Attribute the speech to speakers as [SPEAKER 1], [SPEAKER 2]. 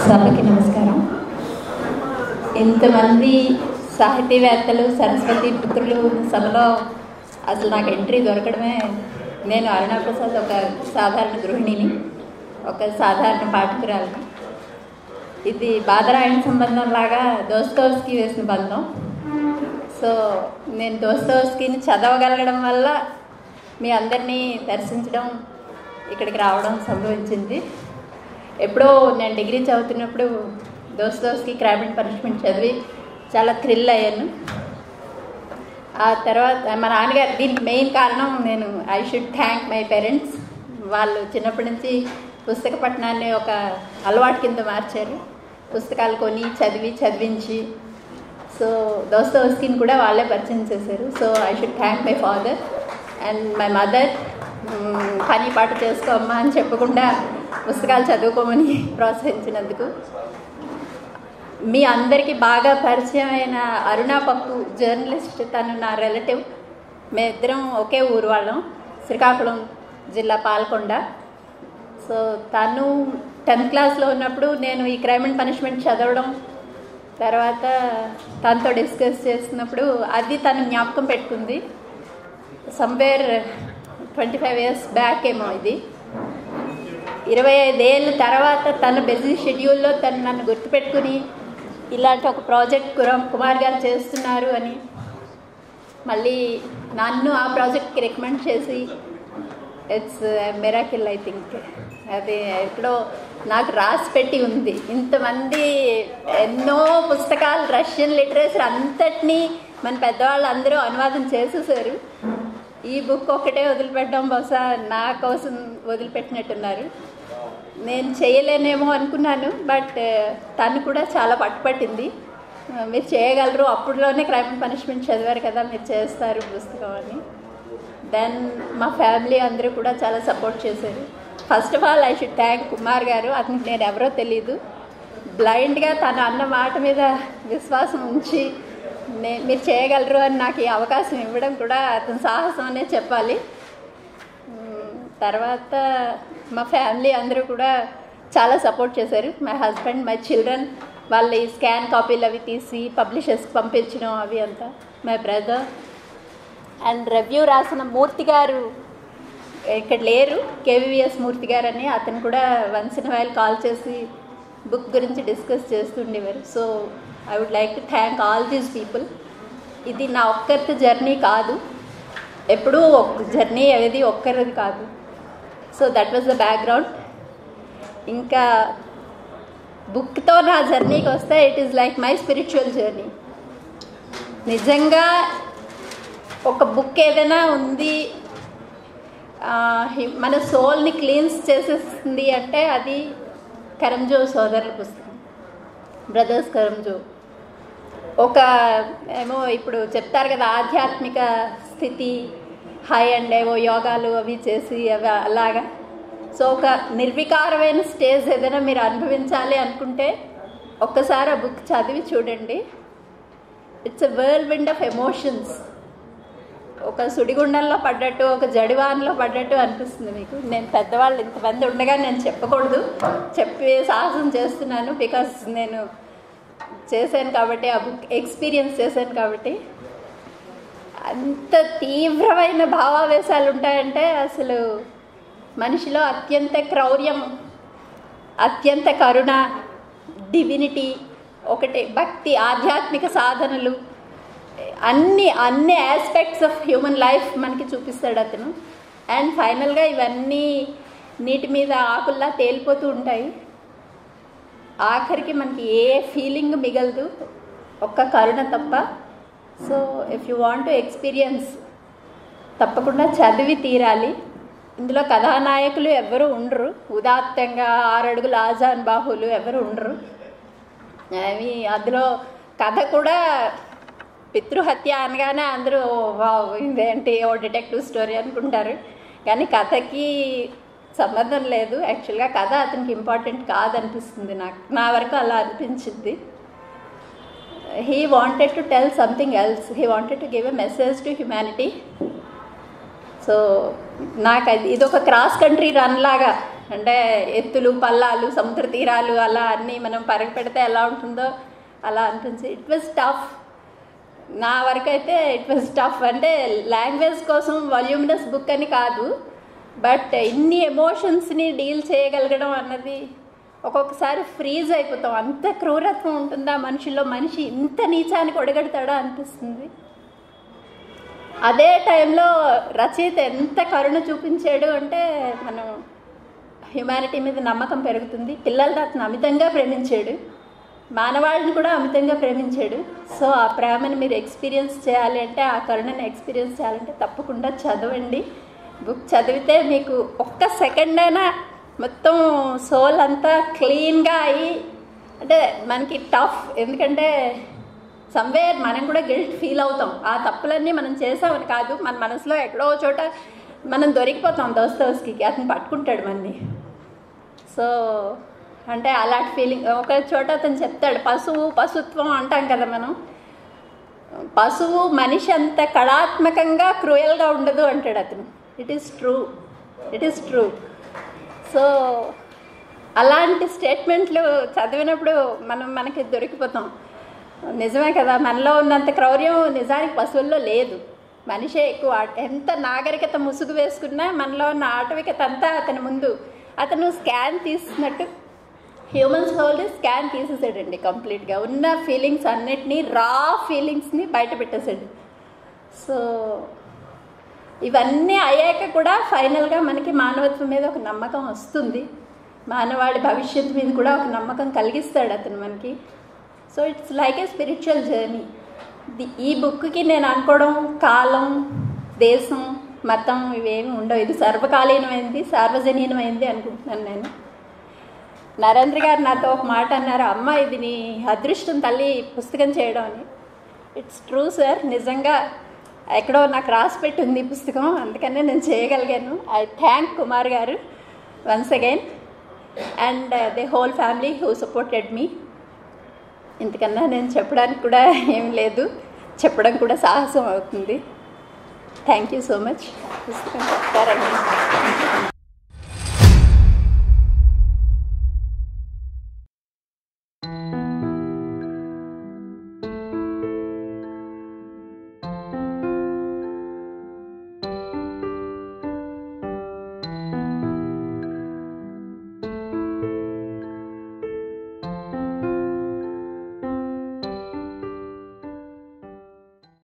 [SPEAKER 1] సభకి నమస్కారం ఇంతమంది సాహితీవేత్తలు సరస్వతి పుత్రులు సభలో అసలు నాకు ఎంట్రీ దొరకడమే నేను అరుణా ప్రసాద్ ఒక సాధారణ గృహిణిని ఒక సాధారణ పాఠకురాలని ఇది బాదరాయణ సంబంధం లాగా దోస్తోస్కి వేసిన బంధం సో నేను దోస్తోస్కిని చదవగలగడం వల్ల మీ అందరినీ దర్శించడం ఇక్కడికి రావడం సంభవించింది ఎప్పుడో నేను డిగ్రీ చదువుతున్నప్పుడు దోస్ దోస్కి క్రైమ్ అండ్ పనిష్మెంట్ చదివి చాలా థ్రిల్ అయ్యాను ఆ తర్వాత మా నాన్నగారు దీనికి మెయిన్ కారణం నేను I should thank my parents వాళ్ళు చిన్నప్పటి నుంచి పుస్తక పఠనాన్ని ఒక అలవాటు కింద మార్చారు పుస్తకాలు కొని చదివి చదివించి సో దోస్తోస్కిని కూడా వాళ్ళే పరిచయం చేశారు so I should thank my father and my mother పని పాట చేసుకోమ్మా అని చెప్పకుండా పుస్తకాలు చదువుకోమని ప్రోత్సహించినందుకు మీ అందరికీ బాగా పరిచయం అయిన అరుణా పప్పు జర్నలిస్ట్ తను నా రిలేటివ్ మేమిద్దరం ఒకే ఊరు వాళ్ళం శ్రీకాకుళం జిల్లా పాల్కొండ సో తను టెన్త్ క్లాస్లో ఉన్నప్పుడు నేను ఈ క్రైమ్ అండ్ పనిష్మెంట్ చదవడం తర్వాత తనతో డిస్కస్ చేసినప్పుడు అది తను జ్ఞాపకం పెట్టుకుంది somewhere twenty five years back ఏమో ఇది ఇరవై ఐదేళ్ళ తర్వాత తన బిజీ షెడ్యూల్లో తను నన్ను గుర్తుపెట్టుకుని ఇలాంటి ఒక ప్రాజెక్ట్ కురం కుమార్ గారు చేస్తున్నారు అని మళ్ళీ నన్ను ఆ ప్రాజెక్ట్కి రికమెండ్ చేసి ఇట్స్ మెరాకిల్ ఐ థింక్ అది ఎక్కడో నాకు రాసి పెట్టి ఉంది ఇంతమంది ఎన్నో పుస్తకాలు రష్యన్ లిటరేచర్ అంతటినీ మన పెద్దవాళ్ళు అందరూ అనువాదం చేసేసారు ఈ బుక్ ఒకటే వదిలిపెట్టడం బహుశా నా కోసం వదిలిపెట్టినట్టున్నారు నేను చేయలేనేమో అనుకున్నాను బట్ తను కూడా చాలా పట్టుపట్టింది మీరు చేయగలరు అప్పుడులోనే క్రైమ్ అండ్ పనిష్మెంట్ చదివారు కదా మీరు చేస్తారు పుస్తకం అని దెన్ మా ఫ్యామిలీ అందరూ కూడా చాలా సపోర్ట్ చేశారు first of all I should thank Kumar garu అతనికి నేను ఎవరో తెలియదు బ్లైండ్గా తన అన్న మాట మీద విశ్వాసం ఉంచి నే మీరు చేయగలరు అని నాకు ఈ అవకాశం ఇవ్వడం కూడా అతని సాహసం అనే చెప్పాలి తర్వాత మా ఫ్యామిలీ అందరూ కూడా చాలా సపోర్ట్ చేశారు మై హస్బెండ్ మై చిల్డ్రన్ వాళ్ళ ఈ స్కాన్ కాపీలు అవి తీసి పబ్లిషర్స్కి పంపించడం అవి అంతా మై బ్రదర్ అండ్ రివ్యూ రాసిన మూర్తి గారు ఇక్కడ లేరు కేవీవిఎస్ మూర్తి గారు అని అతను కూడా వన్స్ ఇన్ వైల్ కాల్ చేసి బుక్ గురించి డిస్కస్ చేస్తుండేవారు so I would like to thank all these people ఇది నా ఒక్కరి జర్నీ కాదు ఎప్పుడూ ఒక్క జర్నీ ఏది ఒక్కరిది కాదు so that was the background ఇంకా బుక్తో నా జర్నీకి వస్తే it is like my spiritual journey నిజంగా ఒక బుక్ ఏదైనా ఉంది మన సోల్ని క్లీన్స్ చేసేస్తుంది అంటే అది కరంజో సోదరుల పుస్తకం బ్రదర్స్ కరంజో ఒక ఏమో ఇప్పుడు చెప్తారు కదా ఆధ్యాత్మిక స్థితి హై అండ్ ఏవో యోగాలు అవి చేసి అవి అలాగా సో ఒక నిర్వికారమైన స్టేజ్ ఏదైనా మీరు అనుభవించాలి అనుకుంటే ఒక్కసారి ఆ బుక్ చదివి చూడండి it's a world wind of emotions ఒక సుడిగుండంలో పడ్డట్టు ఒక జడివాన్లో పడ్డట్టు అనిపిస్తుంది మీకు నేను పెద్దవాళ్ళు ఇంతమంది ఉండగా నేను చెప్పకూడదు చెప్పి సాహసం చేస్తున్నాను బికాస్ నేను చేశాను కాబట్టి ఆ బుక్ ఎక్స్పీరియన్స్ చేశాను కాబట్టి అంత తీవ్రమైన భావావేశాలు ఉంటాయంటే అసలు మనిషిలో అత్యంత క్రౌర్యం అత్యంత కరుణ డివినిటీ ఒకటి భక్తి ఆధ్యాత్మిక సాధనలు అన్ని అన్ని ఆస్పెక్ట్స్ ఆఫ్ హ్యూమన్ లైఫ్ మనకి చూపిస్తాడు అతను అండ్ ఫైనల్గా ఇవన్నీ నీటి మీద ఆకుల్లా తేలిపోతూ ఉంటాయి ఆఖరికి మనకి ఏ ఫీలింగ్ మిగలదు ఒక్క కరుణ తప్ప so if you want to experience తప్పకుండా చదివి తీరాలి ఇందులో కథానాయకులు ఎవరు ఉండరు ఉదాత్తంగా ఆరడుగుల ఆజాన్ బాహులు ఎవరు ఉండరు అవి అందులో కథ కూడా పితృహత్య అనగానే అందరూ ఇదేంటి ఓ డిటెక్టివ్ స్టోరీ అనుకుంటారు కానీ కథకి సంబంధం లేదు యాక్చువల్గా కథ అతనికి ఇంపార్టెంట్ కాదనిపిస్తుంది నాకు నా వరకు అలా అనిపించింది he wanted to tell something else he wanted to give a message to humanity so నాకు అది ఇది ఒక క్రాస్ కంట్రీ రన్ లాగా అంటే ఎత్తులు పల్లాలు సముద్ర తీరాలు అలా అన్నీ మనం పరగ పెడితే ఎలా ఉంటుందో అలా అనిపించి ఇట్ వాజ్ టఫ్ నా వరకు అయితే ఇట్ వాజ్ టఫ్ అంటే లాంగ్వేజ్ కోసం వాల్యూమినస్ బుక్ అని కాదు బట్ ఇన్ని ఎమోషన్స్ని డీల్ చేయగలగడం అన్నది ఒక్కొక్కసారి ఫ్రీజ్ అయిపోతాం అంత క్రూరత్వం ఉంటుందా మనిషిలో మనిషి ఇంత నీచానికి ఒడగడతాడా అనిపిస్తుంది అదే టైంలో రచయిత ఎంత కరుణ చూపించాడు అంటే మనం హ్యుమానిటీ మీద నమ్మకం పెరుగుతుంది పిల్లల్ని అతను అమితంగా ప్రేమించాడు మానవాళిని కూడా అమితంగా ప్రేమించాడు సో ఆ ప్రేమను మీరు ఎక్స్పీరియన్స్ చేయాలి అంటే ఆ కరుణని ఎక్స్పీరియన్స్ చేయాలంటే తప్పకుండా చదవండి బుక్ చదివితే మీకు ఒక్క సెకండ్ అయినా మొత్తం సోల్ అంతా క్లీన్గా అయ్యి అంటే మనకి టఫ్ ఎందుకంటే సమ్వేర్ మనం కూడా గిల్ట్ ఫీల్ అవుతాం ఆ తప్పులన్నీ మనం చేసామని కాదు మన మనసులో ఎక్కడో చోట మనం దొరికిపోతాం దోస్తోస్కి అతను పట్టుకుంటాడు మనని సో అంటే అలాంటి ఫీలింగ్ ఒక చోట అతను చెప్తాడు పశువు పశుత్వం అంటాం కదా మనం పశువు మనిషి అంత కళాత్మకంగా క్రూయల్గా ఉండదు అంటాడు అతను it is true it is true so అలాంటి స్టేట్మెంట్లు చదివినప్పుడు మనం మనకి దొరికిపోతాం నిజమే కదా మనలో ఉన్నంత క్రౌర్యం నిజానికి పశువుల్లో లేదు మనిషే ఎక్కువ ఎంత నాగరికత ముసుగు వేసుకున్నా మనలో ఉన్న ఆటవికత అంతా అతని ముందు అతను స్కాన్ తీసినట్టు హ్యూమన్ సోల్ స్కాన్ తీసేసాడండి కంప్లీట్గా ఉన్న ఫీలింగ్స్ అన్నిటినీ రా ఫీలింగ్స్ని బయట పెట్టేశాడు సో ఇవన్నీ అయ్యాక కూడా ఫైనల్గా మనకి మానవత్వం మీద ఒక నమ్మకం వస్తుంది మానవాడి భవిష్యత్తు మీద కూడా ఒక నమ్మకం కలిగిస్తాడు అతను మనకి so it's like a spiritual journey ఈ బుక్కి నేను అనుకోవడం కాలం దేశం మతం ఇవేమి ఉండవు ఇది సర్వకాలీనమైంది సార్వజనీనమైంది అనుకుంటున్నాను నేను నరేంద్ర గారు నాతో ఒక మాట అన్నారు అమ్మ ఇది నీ అదృష్టం తల్లి పుస్తకం చేయడం అని ఇట్స్ ట్రూ సార్ నిజంగా ఎక్కడో నాకు రాసి పెట్టి ఉంది ఈ పుస్తకం అందుకనే నేను చేయగలిగాను I thank Kumar garu once again and the whole family who supported me ఇంతకన్నా నేను చెప్పడానికి కూడా ఏం లేదు చెప్పడం కూడా సాహసం అవుతుంది థ్యాంక్ యూ సో మచ్ పుస్తకం చెప్తారండి